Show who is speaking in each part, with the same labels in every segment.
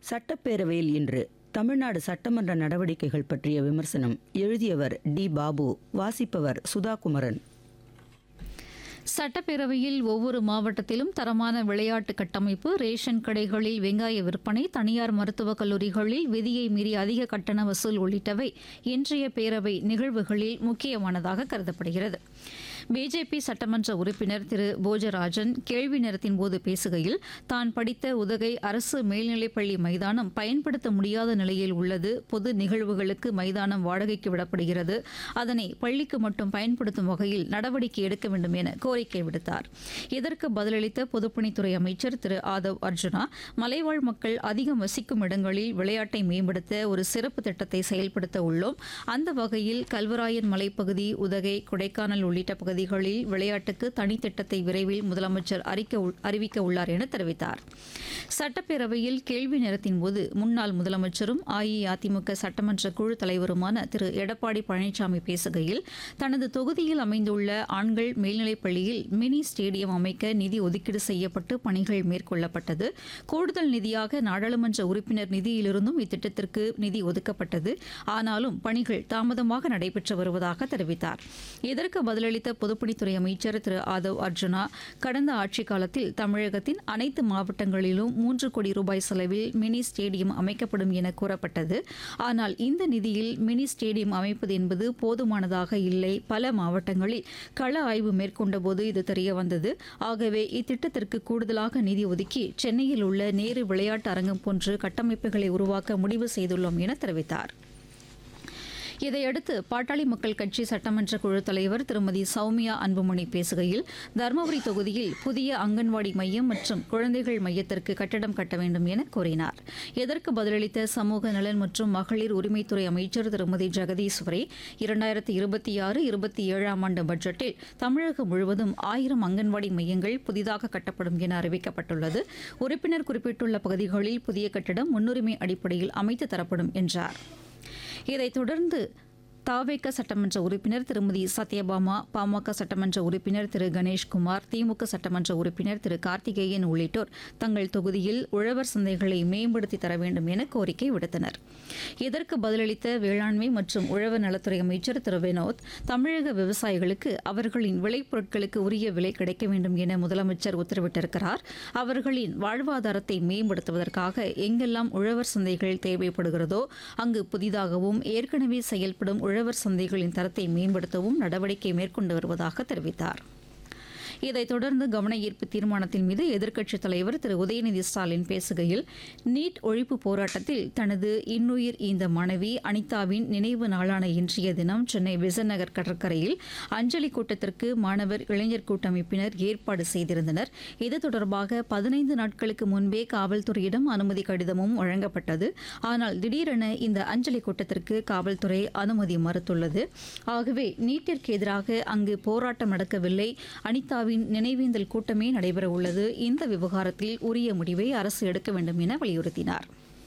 Speaker 1: சட்டப்பேரவையில் இன்று தமிழ்நாடு சட்டமன்ற நடவடிக்கைகள் பற்றிய விமர்சனம் எழுதியவர் டி பாபு வாசிப்பவர் சுதாகுமரன்
Speaker 2: சட்டப்பேரவையில் ஒவ்வொரு மாவட்டத்திலும் தரமான விளையாட்டு கட்டமைப்பு ரேஷன் கடைகளில் வெங்காய விற்பனை தனியார் மருத்துவக் கல்லூரிகளில் விதியை மீறி அதிக கட்டண வசூல் உள்ளிட்டவை இன்றைய பேரவை நிகழ்வுகளில் முக்கியமானதாக கருதப்படுகிறது பிஜேபி சட்டமன்ற உறுப்பினர் திரு போஜராஜன் கேள்வி நேரத்தின் போது பேசுகையில் தான் படித்த உதகை அரசு மேல்நிலைப்பள்ளி மைதானம் பயன்படுத்த முடியாத நிலையில் உள்ளது பொது நிகழ்வுகளுக்கு மைதானம் வாடகைக்கு விடப்படுகிறது அதனை பள்ளிக்கு மட்டும் பயன்படுத்தும் வகையில் நடவடிக்கை எடுக்க வேண்டும் என கோரிக்கை விடுத்தார் இதற்கு பதிலளித்த பொதுப்பணித்துறை அமைச்சர் திரு ஆதவ் அர்ஜுனா மலைவாழ் மக்கள் அதிகம் வசிக்கும் இடங்களில் விளையாட்டை மேம்படுத்த ஒரு சிறப்பு திட்டத்தை செயல்படுத்த உள்ளோம் அந்த வகையில் கல்வராயன் மலைப்பகுதி உதகை கொடைக்கானல் உள்ளிட்ட பகுதிகளில் விளையாட்டுக்கு தனித்திட்டத்தை விரைவில் முதலமைச்சர் அறிக்க உள்- அறிவிக்க உள்ளார் என தெரிவித்தார் சட்டப்பேரவையில் கேள்வி நேரத்தின் போது முன்னாள் முதலமைச்சரும் அஇஅதிமுக சட்டமன்ற குழு தலைவருமான திரு எடப்பாடி பழனிசாமி பேசுகையில் தனது தொகுதியில் அமைந்துள்ள ஆண்கள் மேல்நிலைப் பள்ளியில் மினி ஸ்டேடியம் அமைக்க நிதி ஒதுக்கீடு செய்யப்பட்டு பணிகள் மேற்கொள்ளப்பட்டது கூடுதல் நிதியாக நாடாளுமன்ற உறுப்பினர் நிதியிலிருந்தும் இத்திட்டத்திற்கு நிதி ஒதுக்கப்பட்டது ஆனாலும் பணிகள் தாமதமாக நடைபெற்று வருவதாக தெரிவித்தார் இதற்கு பதிலளித்த பொதுப்பணித்துறை அமைச்சர் திரு ஆதவ் அர்ஜுனா கடந்த ஆட்சிக் காலத்தில் தமிழகத்தின் அனைத்து மாவட்டங்களிலும் மூன்று கோடி ரூபாய் செலவில் மினி ஸ்டேடியம் அமைக்கப்படும் என கூறப்பட்டது ஆனால் இந்த நிதியில் மினி ஸ்டேடியம் அமைப்பது என்பது போதுமானதாக இல்லை பல மாவட்டங்களில் கள ஆய்வு மேற்கொண்டபோது இது தெரிய வந்தது ஆகவே இத்திட்டத்திற்கு கூடுதலாக நிதி ஒதுக்கி சென்னையில் உள்ள நேரு விளையாட்டு அரங்கம் போன்று கட்டமைப்புகளை உருவாக்க முடிவு செய்துள்ளோம் என தெரிவித்தார் இதையடுத்து பாட்டாளி மக்கள் கட்சி சட்டமன்ற குழு தலைவர் திருமதி சௌமியா அன்புமணி பேசுகையில் தருமபுரி தொகுதியில் புதிய அங்கன்வாடி மையம் மற்றும் குழந்தைகள் மையத்திற்கு கட்டடம் கட்ட வேண்டும் என கூறினார் இதற்கு பதிலளித்த சமூக நலன் மற்றும் மகளிர் உரிமைத்துறை அமைச்சர் திருமதி ஜெகதீஸ்வரி இரண்டாயிரத்தி இருபத்தி ஆறு இருபத்தி ஏழாம் ஆண்டு பட்ஜெட்டில் தமிழகம் முழுவதும் ஆயிரம் அங்கன்வாடி மையங்கள் புதிதாக கட்டப்படும் என அறிவிக்கப்பட்டுள்ளது உறுப்பினர் குறிப்பிட்டுள்ள பகுதிகளில் புதிய கட்டடம் முன்னுரிமை அடிப்படையில் அமைத்து தரப்படும் என்றார் இதைத் தொடர்ந்து தாவேக சட்டமன்ற உறுப்பினர் திருமதி சத்யபாமா பாமக சட்டமன்ற உறுப்பினர் திரு கணேஷ்குமார் திமுக சட்டமன்ற உறுப்பினர் திரு கார்த்திகேயன் உள்ளிட்டோர் தங்கள் தொகுதியில் உழவர் சந்தைகளை மேம்படுத்தி தர வேண்டும் என கோரிக்கை விடுத்தனர் இதற்கு பதிலளித்த வேளாண்மை மற்றும் உழவர் நலத்துறை அமைச்சர் திரு வினோத் தமிழக விவசாயிகளுக்கு அவர்களின் விளைபொருட்களுக்கு உரிய விலை கிடைக்க வேண்டும் என முதலமைச்சர் உத்தரவிட்டிருக்கிறார் அவர்களின் வாழ்வாதாரத்தை மேம்படுத்துவதற்காக எங்கெல்லாம் உழவர் சந்தைகள் தேவைப்படுகிறதோ அங்கு புதிதாகவும் ஏற்கனவே செயல்படும் உழவர் சந்தைகளின் தரத்தை மேம்படுத்தவும் நடவடிக்கை மேற்கொண்டு வருவதாக தெரிவித்தார் இதைத் தொடர்ந்து கவன ஈர்ப்பு தீர்மானத்தின் மீது எதிர்க்கட்சித் தலைவர் திரு உதயநிதி ஸ்டாலின் பேசுகையில் நீட் ஒழிப்பு போராட்டத்தில் தனது இன்னுயிர் ஈந்த மனைவி அனிதாவின் நினைவு நாளான இன்றைய தினம் சென்னை பெசன்ட் நகர் கடற்கரையில் அஞ்சலி கூட்டத்திற்கு மாணவர் இளைஞர் கூட்டமைப்பினர் ஏற்பாடு செய்திருந்தனர் இது தொடர்பாக பதினைந்து நாட்களுக்கு முன்பே காவல்துறையிடம் அனுமதி கடிதமும் வழங்கப்பட்டது ஆனால் திடீரென இந்த அஞ்சலி கூட்டத்திற்கு காவல்துறை அனுமதி மறுத்துள்ளது ஆகவே நீட்டிற்கு எதிராக அங்கு போராட்டம் நடக்கவில்லை அனிதாவின் நினைவேந்தல் கூட்டமே நடைபெற உள்ளது இந்த விவகாரத்தில் உரிய முடிவை அரசு எடுக்க வேண்டும் என வலியுறுத்தினார்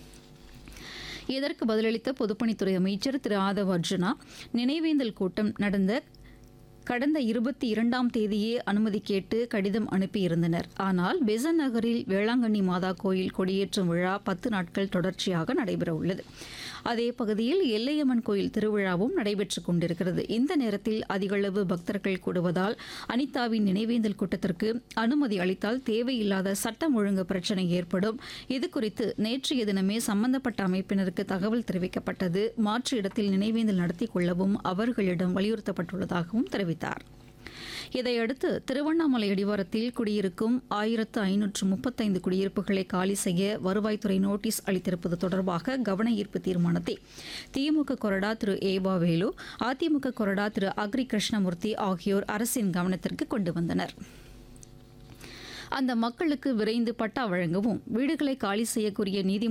Speaker 2: இதற்கு பதிலளித்த பொதுப்பணித்துறை அமைச்சர் திரு ஆதவ் அர்ஜுனா நினைவேந்தல் கூட்டம் நடந்த கடந்த இருபத்தி இரண்டாம் தேதியே அனுமதி கேட்டு கடிதம் அனுப்பியிருந்தனர் ஆனால் பெசன் நகரில் வேளாங்கண்ணி மாதா கோயில் கொடியேற்றும் விழா பத்து நாட்கள் தொடர்ச்சியாக நடைபெற உள்ளது அதே பகுதியில் எல்லையம்மன் கோயில் திருவிழாவும் நடைபெற்றுக் கொண்டிருக்கிறது இந்த நேரத்தில் அதிகளவு பக்தர்கள் கூடுவதால் அனிதாவின் நினைவேந்தல் கூட்டத்திற்கு அனுமதி அளித்தால் தேவையில்லாத சட்டம் ஒழுங்கு பிரச்சினை ஏற்படும் இது குறித்து நேற்றைய தினமே சம்பந்தப்பட்ட அமைப்பினருக்கு தகவல் தெரிவிக்கப்பட்டது மாற்று இடத்தில் நினைவேந்தல் நடத்திக் கொள்ளவும் அவர்களிடம் வலியுறுத்தப்பட்டுள்ளதாகவும் தெரிவித்தார் இதையடுத்து திருவண்ணாமலை அடிவாரத்தில் குடியிருக்கும் ஆயிரத்து ஐநூற்று முப்பத்தைந்து குடியிருப்புகளை காலி செய்ய வருவாய்த்துறை நோட்டீஸ் அளித்திருப்பது தொடர்பாக கவன ஈர்ப்பு தீர்மானத்தை திமுக கொறடா திரு ஏவா வேலு அதிமுக கொறடா திரு அக்ரி கிருஷ்ணமூர்த்தி ஆகியோர் அரசின் கவனத்திற்கு கொண்டு வந்தனர் அந்த மக்களுக்கு விரைந்து பட்டா வழங்கவும் வீடுகளை காலி செய்யக்கூடிய நீதி